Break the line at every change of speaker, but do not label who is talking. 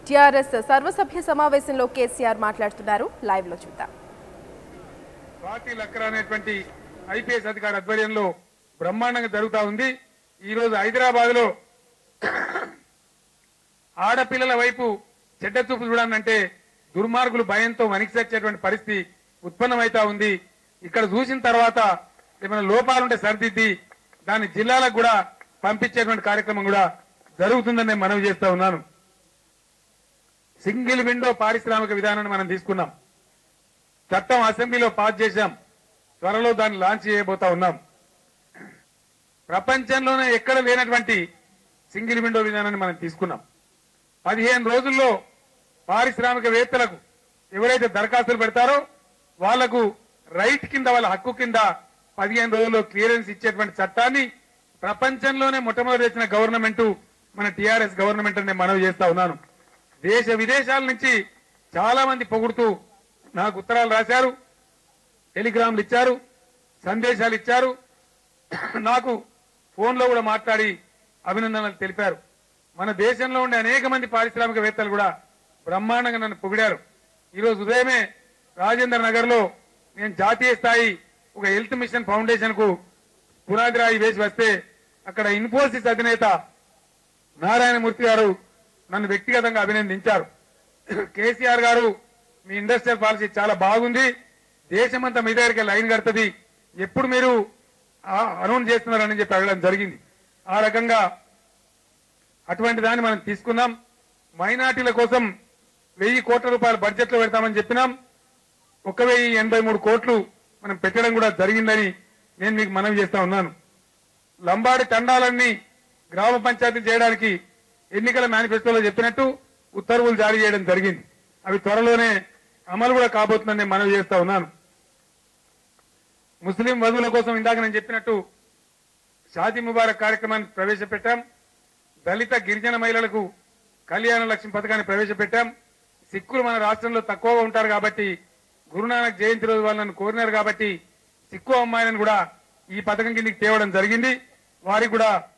TRS సర్వసభ్య సమావేశంలో కేసీఆర్ మాట్లాడుతున్నారు లైవ్ లో చూద్దాం
పార్టీ లక్కర అనేటువంటి ఐపీఎస్ అధికారి ఆధ్వర్యంలో బ్రహ్మాండంగా జరుగుతా ఉంది ఈ రోజు హైదరాబాద్ లో ఆడపిల్లల వైపు చెడ్డ చూపు చూడాలంటే దుర్మార్గులు భయంతో వణికి సచ్చేటువంటి పరిస్థితి ఉత్పన్నమైతా ఉంది ఇక్కడ చూసిన తర్వాత ఏమైనా లోపాలుంటే సరిదిద్ది దాన్ని జిల్లాలకు కూడా పంపించేటువంటి కార్యక్రమం కూడా జరుగుతుందని నేను మనవి చేస్తా ఉన్నాను సింగిల్ విండో పారిశ్రామిక విధానాన్ని మనం తీసుకున్నాం చట్టం అసెంబ్లీలో పాస్ చేశాం త్వరలో దాన్ని లాంచ్ చేయబోతా ఉన్నాం ప్రపంచంలోనే ఎక్కడ లేనటువంటి సింగిల్ విండో విధానాన్ని మనం తీసుకున్నాం పదిహేను రోజుల్లో పారిశ్రామికవేత్తలకు ఎవరైతే దరఖాస్తులు పెడతారో వాళ్లకు రైట్ కింద వాళ్ళ హక్కు కింద పదిహేను రోజుల్లో క్లియరెన్స్ ఇచ్చేటువంటి చట్టాన్ని ప్రపంచంలోనే మొట్టమొదటి తెచ్చిన గవర్నమెంట్ మన టిఆర్ఎస్ గవర్నమెంట్ అని నేను మనవి చేస్తా ఉన్నాను దేశ విదేశాల నుంచి చాలా మంది పొగుడుతూ నాకు ఉత్తరాలు రాశారు టెలిగ్రామ్లు ఇచ్చారు సందేశాలు ఇచ్చారు నాకు ఫోన్లో కూడా మాట్లాడి అభినందనలు తెలిపారు మన దేశంలో ఉండే అనేక మంది పారిశ్రామికవేత్తలు కూడా బ్రహ్మాండంగా నన్ను పొగిడారు ఈరోజు ఉదయమే రాజేంద్ర నగర్ లో నేను జాతీయ స్థాయి ఒక హెల్త్ మిషన్ ఫౌండేషన్ కు పునాది రాయి వేసి వస్తే అక్కడ ఇన్ఫోసిస్ అధినేత నారాయణమూర్తి గారు నన్ను వ్యక్తిగతంగా అభినందించారు కేసీఆర్ గారు మీ ఇండస్ట్రియల్ పాలసీ చాలా బాగుంది దేశమంతా మీ దగ్గరికి లైన్ కడుతుంది ఎప్పుడు మీరు అనౌన్స్ చేస్తున్నారని చెప్పి అడగడం జరిగింది ఆ రకంగా అటువంటి దాన్ని మనం తీసుకున్నాం మైనార్టీల కోసం వెయ్యి కోట్ల రూపాయల బడ్జెట్ లో పెడతామని చెప్పినాం ఒక వెయ్యి ఎనభై మూడు కోట్లు మనం పెట్టడం కూడా జరిగిందని నేను మీకు మనవి చేస్తా ఉన్నాను లంబాడి తండాలన్నీ గ్రామ పంచాయతీ చేయడానికి ఎన్నికల మేనిఫెస్టోలో చెప్పినట్టు ఉత్తర్వులు జారీ చేయడం జరిగింది అవి త్వరలోనే అమలు కూడా కాబోతుందని నేను మనవి చేస్తా ఉన్నాను ముస్లిం వధువుల కోసం ఇందాక నేను చెప్పినట్టు షాదీ ముబారక్ కార్యక్రమాన్ని ప్రవేశపెట్టాం దళిత గిరిజన మహిళలకు కళ్యాణ లక్ష్మి పథకాన్ని ప్రవేశపెట్టాం సిక్కులు మన రాష్ట్రంలో తక్కువగా ఉంటారు కాబట్టి గురునానక్ జయంతి రోజు వాళ్ళు నన్ను కోరినారు కాబట్టి సిక్కు అమ్మాయిలను కూడా ఈ పథకం కిందకి తేవడం జరిగింది వారికి కూడా